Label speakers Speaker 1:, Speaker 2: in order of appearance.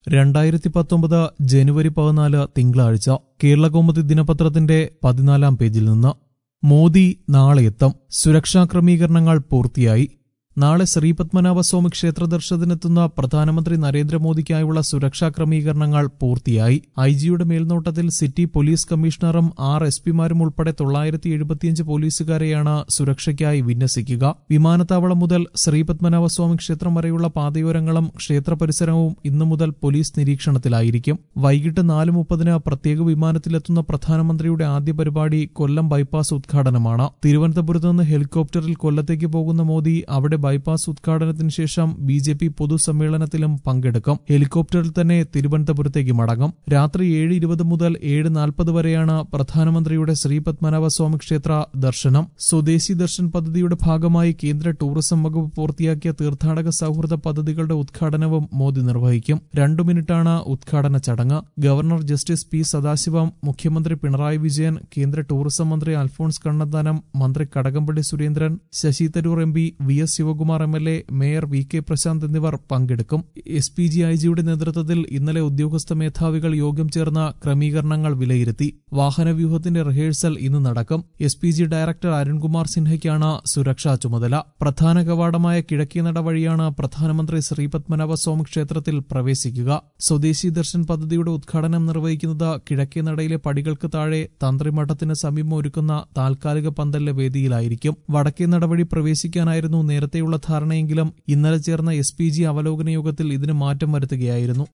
Speaker 1: രണ്ടായിരത്തി പത്തൊമ്പത് ജനുവരി പതിനാല് തിങ്കളാഴ്ച കേരളകൗമുദി ദിനപത്രത്തിന്റെ പതിനാലാം പേജിൽ നിന്ന് മോദി നാളെ എത്തും സുരക്ഷാ ക്രമീകരണങ്ങൾ പൂർത്തിയായി നാളെ ശ്രീപത്മനാഭസ്വാമി ക്ഷേത്ര ദർശനത്തിനെത്തുന്ന പ്രധാനമന്ത്രി നരേന്ദ്രമോദിക്കായുള്ള സുരക്ഷാ ക്രമീകരണങ്ങൾ പൂർത്തിയായി ഐ ജിയുടെ മേൽനോട്ടത്തിൽ സിറ്റി പോലീസ് കമ്മീഷണറും ആറ് എസ് പിമാരും ഉൾപ്പെടെ തൊള്ളായിരത്തി എഴുപത്തിയഞ്ച് പോലീസുകാരെയാണ് സുരക്ഷയ്ക്കായി വിന്യസിക്കുക വിമാനത്താവളം മുതൽ ശ്രീപത്മനാഭസ്വാമി ക്ഷേത്രം വരെയുള്ള പാതയോരങ്ങളും ക്ഷേത്ര പരിസരവും ഇന്നു മുതൽ പോലീസ് നിരീക്ഷണത്തിലായിരിക്കും വൈകിട്ട് നാല് മുപ്പതിന് പ്രത്യേക വിമാനത്തിലെത്തുന്ന പ്രധാനമന്ത്രിയുടെ ആദ്യ പരിപാടി കൊല്ലം ബൈപ്പാസ് ഉദ്ഘാടനമാണ് തിരുവനന്തപുരത്ത് നിന്ന് ഹെലികോപ്റ്ററിൽ കൊല്ലത്തേക്ക് പോകുന്ന മോദി അവിടെ ബൈപ്പാസ് ഉദ്ഘാടനത്തിന് ശേഷം ബി ജെ പി പൊതുസമ്മേളനത്തിലും പങ്കെടുക്കും ഹെലികോപ്റ്ററിൽ തന്നെ തിരുവനന്തപുരത്തേക്ക് മടങ്ങും രാത്രി ഏഴ് ഇരുപത് മുതൽ ഏഴ് നാൽപ്പത് വരെയാണ് പ്രധാനമന്ത്രിയുടെ ശ്രീ പത്മനാഭസ്വാമി ക്ഷേത്ര ദർശനം സ്വദേശി ദർശൻ പദ്ധതിയുടെ ഭാഗമായി കേന്ദ്ര ടൂറിസം വകുപ്പ് പൂർത്തിയാക്കിയ തീർത്ഥാടക സൗഹൃദ പദ്ധതികളുടെ ഉദ്ഘാടനവും മോദി നിർവഹിക്കും രണ്ടു മിനിറ്റാണ് ഉദ്ഘാടന ചടങ്ങ് ഗവർണർ ജസ്റ്റിസ് പി സദാശിവം മുഖ്യമന്ത്രി പിണറായി വിജയൻ കേന്ദ്ര ടൂറിസം മന്ത്രി അൽഫോൺസ് കണ്ണന്താനം മന്ത്രി Kadakampally Surendran Shashi Tharoor M P V S Sivakumar M L A mayor V K Prasanth എന്നിവർ പങ്കെടുക്കും എസ് പി ജി ഐ ജിയുടെ നേതൃത്വത്തിൽ ഇന്നലെ ഉദ്യോഗസ്ഥ മേധാവികൾ യോഗം ചേർന്ന ക്രമീകരണങ്ങൾ വിലയിരുത്തി വാഹനവ്യൂഹത്തിന്റെ റിഹേഴ്സൽ ഇന്ന് നടക്കും S P G director Arunkumar സിൻഹയ്ക്കാണ് സുരക്ഷാ ചുമതല പ്രധാന കവാടമായ കിഴക്കേനട വഴിയാണ് പ്രധാനമന്ത്രി ശ്രീപത്മനാഭസ്വാമി ക്ഷേത്രത്തിൽ പ്രവേശിക്കുക സ്വദേശി ദർശൻ പദ്ധതിയുടെ ഉദ്ഘാടനം നിർവഹിക്കുന്നത് കിഴക്കേനടയിലെ പടികൾക്ക് താഴെ തന്ത്രിമഠത്തിന് സമീപം ഒരുക്കുന്ന താൽക്കാലിക പന്തലിലെ വേദിയിലായിരിക്കും വടക്കേ നടവഴി പ്രവേശിക്കാനായിരുന്നു നേരത്തെയുള്ള ധാരണയെങ്കിലും ഇന്നലെ ചേർന്ന എസ് പി ജി അവലോകന യോഗത്തിൽ ഇതിന് മാറ്റം വരുത്തുകയായിരുന്നു